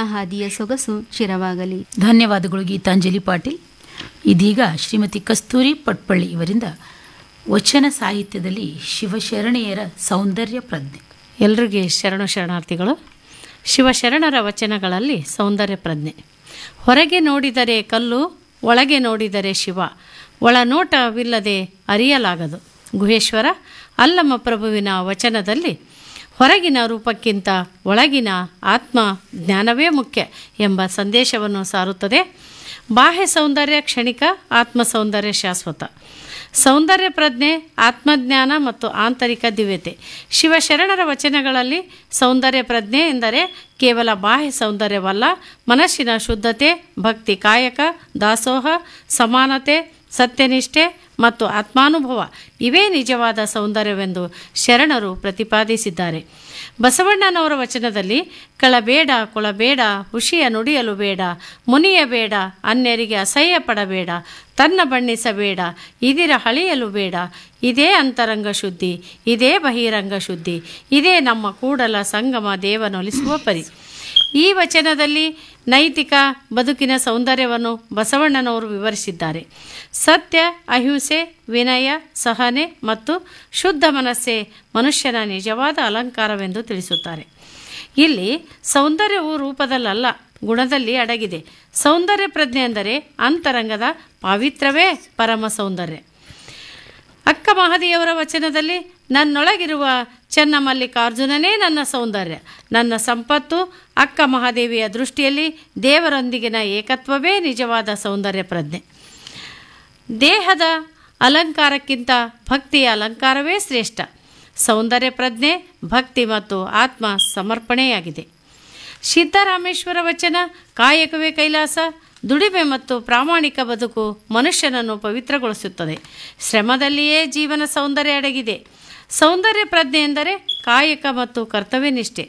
ಹಾದಿಯ ಸೊಗಸು ಚಿರವಾಗಲಿ ಧನ್ಯವಾದಗಳು ಗೀತಾಂಜಲಿ ಪಾಟೀಲ್ ಇದೀಗ ಶ್ರೀಮತಿ ಕಸ್ತೂರಿ ಪಟ್ಪಳ್ಳಿ ಇವರಿಂದ ವಚನ ಸಾಹಿತ್ಯದಲ್ಲಿ ಶಿವಶರಣೆಯರ ಸೌಂದರ್ಯ ಪ್ರಜ್ಞೆ ಎಲ್ರಿಗೆ ಶರಣು ಶರಣಾರ್ಥಿಗಳು ಶಿವಶರಣರ ವಚನಗಳಲ್ಲಿ ಸೌಂದರ್ಯ ಪ್ರಜ್ಞೆ ಹೊರಗೆ ನೋಡಿದರೆ ಕಲ್ಲು ಒಳಗೆ ನೋಡಿದರೆ ಶಿವ ಒಳ ನೋಟವಿಲ್ಲದೆ ಅರಿಯಲಾಗದು ಗುಹೇಶ್ವರ ಅಲ್ಲಮ್ಮ ಪ್ರಭುವಿನ ವಚನದಲ್ಲಿ ಹೊರಗಿನ ರೂಪಕ್ಕಿಂತ ಒಳಗಿನ ಆತ್ಮ ಜ್ಞಾನವೇ ಮುಖ್ಯ ಎಂಬ ಸಂದೇಶವನ್ನು ಸಾರುತ್ತದೆ ಬಾಹ್ಯ ಸೌಂದರ್ಯ ಕ್ಷಣಿಕ ಆತ್ಮ ಸೌಂದರ್ಯ ಶಾಶ್ವತ ಸೌಂದರ್ಯ ಪ್ರಜ್ಞೆ ಆತ್ಮಜ್ಞಾನ ಮತ್ತು ಆಂತರಿಕ ದಿವ್ಯತೆ ಶಿವಶರಣರ ವಚನಗಳಲ್ಲಿ ಸೌಂದರ್ಯ ಪ್ರಜ್ಞೆ ಎಂದರೆ ಕೇವಲ ಬಾಹ್ಯ ಸೌಂದರ್ಯವಲ್ಲ ಮನಸ್ಸಿನ ಶುದ್ಧತೆ ಭಕ್ತಿ ಕಾಯಕ ದಾಸೋಹ ಸಮಾನತೆ ಸತ್ಯನಿಷ್ಠೆ ಮತ್ತು ಆತ್ಮಾನುಭವ ಇವೇ ನಿಜವಾದ ಸೌಂದರ್ಯವೆಂದು ಶರಣರು ಪ್ರತಿಪಾದಿಸಿದ್ದಾರೆ ಬಸವಣ್ಣನವರ ವಚನದಲ್ಲಿ ಕಳಬೇಡ ಕೊಳಬೇಡ ಹುಷಿಯ ನುಡಿಯಲು ಬೇಡ ಮುನಿಯ ಬೇಡ ಅನ್ಯರಿಗೆ ಅಸಹ್ಯ ಪಡಬೇಡ ತನ್ನ ಬಣ್ಣಿಸಬೇಡ ಇದಿರ ಹಳಿಯಲು ಬೇಡ ಇದೇ ಅಂತರಂಗ ಶುದ್ಧಿ ಇದೇ ಬಹಿರಂಗ ಶುದ್ಧಿ ಇದೇ ನಮ್ಮ ಕೂಡಲ ಸಂಗಮ ದೇವನೊಲಿಸುವ ಪರಿ ಈ ವಚನದಲ್ಲಿ ನೈತಿಕ ಬದುಕಿನ ಸೌಂದರ್ಯವನ್ನು ಬಸವಣ್ಣನವರು ವಿವರಿಸಿದ್ದಾರೆ ಸತ್ಯ ಅಹಿಂಸೆ ವಿನಯ ಸಹನೆ ಮತ್ತು ಶುದ್ಧ ಮನಸ್ಸೇ ಮನುಷ್ಯನ ನಿಜವಾದ ಅಲಂಕಾರವೆಂದು ತಿಳಿಸುತ್ತಾರೆ ಇಲ್ಲಿ ಸೌಂದರ್ಯವು ರೂಪದಲ್ಲಲ್ಲ ಗುಣದಲ್ಲಿ ಅಡಗಿದೆ ಸೌಂದರ್ಯ ಪ್ರಜ್ಞೆ ಎಂದರೆ ಅಂತರಂಗದ ಪಾವಿತ್ರವೇ ಪರಮ ಸೌಂದರ್ಯ ಅಕ್ಕ ಮಹದಿಯವರ ವಚನದಲ್ಲಿ ನನ್ನೊಳಗಿರುವ ಚೆನ್ನಮಲ್ಲಿಕಾರ್ಜುನನೇ ನನ್ನ ಸೌಂದರ್ಯ ನನ್ನ ಸಂಪತ್ತು ಅಕ್ಕ ಮಹಾದೇವಿಯ ದೃಷ್ಟಿಯಲ್ಲಿ ದೇವರೊಂದಿಗಿನ ಏಕತ್ವವೇ ನಿಜವಾದ ಸೌಂದರ್ಯ ಪ್ರಜ್ಞೆ ದೇಹದ ಅಲಂಕಾರಕ್ಕಿಂತ ಭಕ್ತಿಯ ಅಲಂಕಾರವೇ ಶ್ರೇಷ್ಠ ಸೌಂದರ್ಯ ಪ್ರಜ್ಞೆ ಭಕ್ತಿ ಮತ್ತು ಆತ್ಮ ಸಮರ್ಪಣೆಯಾಗಿದೆ ಸಿದ್ದರಾಮೇಶ್ವರ ವಚನ ಕಾಯಕವೇ ಕೈಲಾಸ ದುಡಿಮೆ ಮತ್ತು ಪ್ರಾಮಾಣಿಕ ಬದುಕು ಮನುಷ್ಯನನ್ನು ಪವಿತ್ರಗೊಳಿಸುತ್ತದೆ ಶ್ರಮದಲ್ಲಿಯೇ ಜೀವನ ಸೌಂದರ್ಯ ಅಡಗಿದೆ ಸೌಂದರ್ಯ ಪ್ರಜ್ಞೆ ಎಂದರೆ ಕಾಯಕ ಮತ್ತು ಕರ್ತವ್ಯನಿಷ್ಠೆ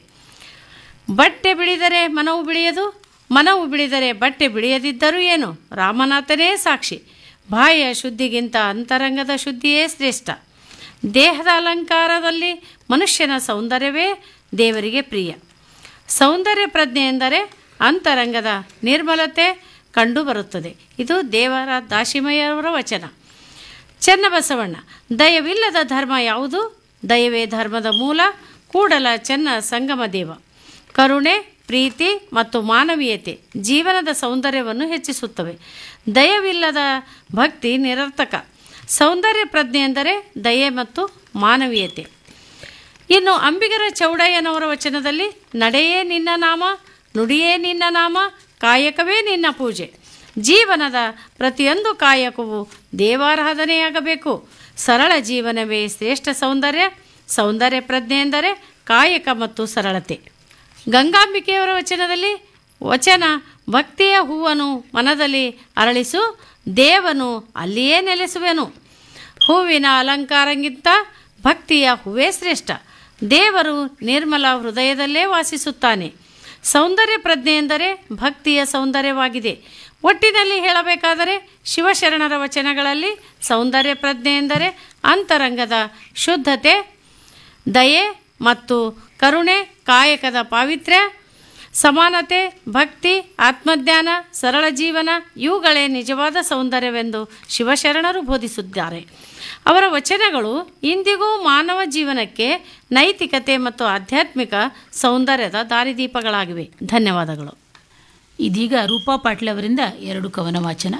ಬಟ್ಟೆ ಬಿಳಿದರೆ ಮನವು ಬಿಳಿಯದು ಮನವು ಬಿಳಿದರೆ ಬಟ್ಟೆ ಬಿಳಿಯದಿದ್ದರೂ ಏನು ರಾಮನಾಥನೇ ಸಾಕ್ಷಿ ಬಾಹ್ಯ ಶುದ್ಧಿಗಿಂತ ಅಂತರಂಗದ ಶುದ್ಧಿಯೇ ಶ್ರೇಷ್ಠ ದೇಹದ ಅಲಂಕಾರದಲ್ಲಿ ಮನುಷ್ಯನ ಸೌಂದರ್ಯವೇ ದೇವರಿಗೆ ಪ್ರಿಯ ಸೌಂದರ್ಯ ಪ್ರಜ್ಞೆ ಎಂದರೆ ಅಂತರಂಗದ ನಿರ್ಮಲತೆ ಕಂಡುಬರುತ್ತದೆ ಇದು ದೇವರ ದಾಶಿಮಯ್ಯವರ ವಚನ ಚೆನ್ನಬಸವಣ್ಣ ದಯವಿಲ್ಲದ ಧರ್ಮ ಯಾವುದು ದಯವೇ ಧರ್ಮದ ಮೂಲ ಕೂಡಲ ಚೆನ್ನ ಸಂಗಮ ದೇವ ಕರುಣೆ ಪ್ರೀತಿ ಮತ್ತು ಮಾನವೀಯತೆ ಜೀವನದ ಸೌಂದರ್ಯವನ್ನು ಹೆಚ್ಚಿಸುತ್ತವೆ ದಯವಿಲ್ಲದ ಭಕ್ತಿ ನಿರರ್ಥಕ ಸೌಂದರ್ಯ ಪ್ರಜ್ಞೆ ಎಂದರೆ ದಯೆ ಮತ್ತು ಮಾನವೀಯತೆ ಇನ್ನು ಅಂಬಿಗರ ಚೌಡಯ್ಯನವರ ವಚನದಲ್ಲಿ ನಡೆಯೇ ನಿನ್ನ ನಾಮ ನುಡಿಯೇ ನಿನ್ನ ನಾಮ ಕಾಯಕವೇ ನಿನ್ನ ಪೂಜೆ ಜೀವನದ ಪ್ರತಿಯೊಂದು ಕಾಯಕವು ದೇವಾರಾಧನೆಯಾಗಬೇಕು ಸರಳ ಜೀವನವೇ ಶ್ರೇಷ್ಠ ಸೌಂದರ್ಯ ಸೌಂದರ್ಯ ಪ್ರಜ್ಞೆ ಎಂದರೆ ಕಾಯಕ ಮತ್ತು ಸರಳತೆ ಗಂಗಾಂಬಿಕೆಯವರ ವಚನದಲ್ಲಿ ವಚನ ಭಕ್ತಿಯ ಹೂವನ್ನು ಮನದಲ್ಲಿ ಅರಳಿಸು ದೇವನು ಅಲ್ಲಿಯೇ ನೆಲೆಸುವೆನು ಹೂವಿನ ಅಲಂಕಾರಕ್ಕಿಂತ ಭಕ್ತಿಯ ಹೂವೇ ಶ್ರೇಷ್ಠ ದೇವರು ನಿರ್ಮಲ ಹೃದಯದಲ್ಲೇ ವಾಸಿಸುತ್ತಾನೆ ಸೌಂದರ್ಯ ಪ್ರಜ್ಞೆ ಎಂದರೆ ಭಕ್ತಿಯ ಸೌಂದರ್ಯವಾಗಿದೆ ಒಟ್ಟಿನಲ್ಲಿ ಹೇಳಬೇಕಾದರೆ ಶಿವಶರಣರ ವಚನಗಳಲ್ಲಿ ಸೌಂದರ್ಯ ಪ್ರಜ್ಞೆ ಎಂದರೆ ಅಂತರಂಗದ ಶುದ್ಧತೆ ದಯೆ ಮತ್ತು ಕರುಣೆ ಕಾಯಕದ ಪಾವಿತ್ರ್ಯ ಸಮಾನತೆ ಭಕ್ತಿ ಆತ್ಮಜ್ಞಾನ ಸರಳ ಜೀವನ ಇವುಗಳೇ ನಿಜವಾದ ಸೌಂದರ್ಯವೆಂದು ಶಿವಶರಣರು ಬೋಧಿಸಿದ್ದಾರೆ ಅವರ ವಚನಗಳು ಇಂದಿಗೂ ಮಾನವ ಜೀವನಕ್ಕೆ ನೈತಿಕತೆ ಮತ್ತು ಆಧ್ಯಾತ್ಮಿಕ ಸೌಂದರ್ಯದ ದಾರಿದೀಪಗಳಾಗಿವೆ ಧನ್ಯವಾದಗಳು ಇದೀಗ ರೂಪಾ ಪಾಟ್ಲೆ ಅವರಿಂದ ಎರಡು ಕವನ ವಾಚನ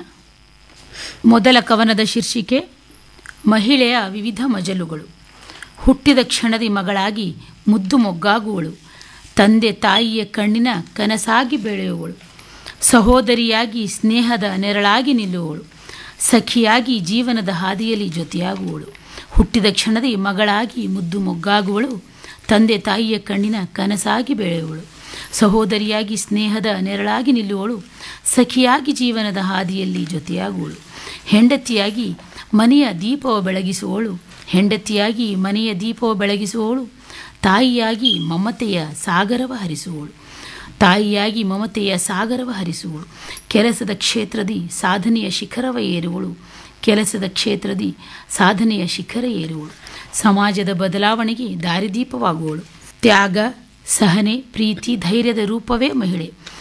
ಮೊದಲ ಕವನದ ಶೀರ್ಷಿಕೆ ಮಹಿಳೆಯ ವಿವಿಧ ಮಜಲುಗಳು ಹುಟ್ಟಿದ ಕ್ಷಣದಿ ಮಗಳಾಗಿ ಮುದ್ದು ಮೊಗ್ಗಾಗುವಳು ತಂದೆ ತಾಯಿಯ ಕಣ್ಣಿನ ಕನಸಾಗಿ ಬೆಳೆಯುವಳು ಸಹೋದರಿಯಾಗಿ ಸ್ನೇಹದ ನೆರಳಾಗಿ ನಿಲ್ಲುವಳು ಸಖಿಯಾಗಿ ಜೀವನದ ಹಾದಿಯಲ್ಲಿ ಜೊತೆಯಾಗುವಳು ಹುಟ್ಟಿದ ಕ್ಷಣದಿ ಮಗಳಾಗಿ ಮುದ್ದು ಮೊಗ್ಗಾಗುವಳು ತಂದೆ ತಾಯಿಯ ಕಣ್ಣಿನ ಕನಸಾಗಿ ಬೆಳೆಯುವಳು ಸಹೋದರಿಯಾಗಿ ಸ್ನೇಹದ ನೆರಳಾಗಿ ನಿಲ್ಲುವಳು ಸಖಿಯಾಗಿ ಜೀವನದ ಹಾದಿಯಲ್ಲಿ ಜೊತೆಯಾಗುವಳು ಹೆಂಡತಿಯಾಗಿ ಮನೆಯ ದೀಪವ ಬೆಳಗಿಸುವಳು ಹೆಂಡತಿಯಾಗಿ ಮನೆಯ ದೀಪವ ಬೆಳಗಿಸುವವಳು ತಾಯಿಯಾಗಿ ಮಮತೆಯ ಸಾಗರವ ಹರಿಸುವಳು ತಾಯಿಯಾಗಿ ಮಮತೆಯ ಸಾಗರವ ಹರಿಸುವಳು ಕೆಲಸದ ಕ್ಷೇತ್ರದಿ ಸಾಧನೆಯ ಶಿಖರವ ಏರುವಳು ಕೆಲಸದ ಕ್ಷೇತ್ರದಿ ಸಾಧನೆಯ ಶಿಖರ ಏರುವಳು ಸಮಾಜದ ಬದಲಾವಣೆಗೆ ದಾರಿದೀಪವಾಗುವಳು ತ್ಯಾಗ ಸಹನೆ ಪ್ರೀತಿ ಧೈರ್ಯದ ರೂಪವೇ ಮಹಿಳೆ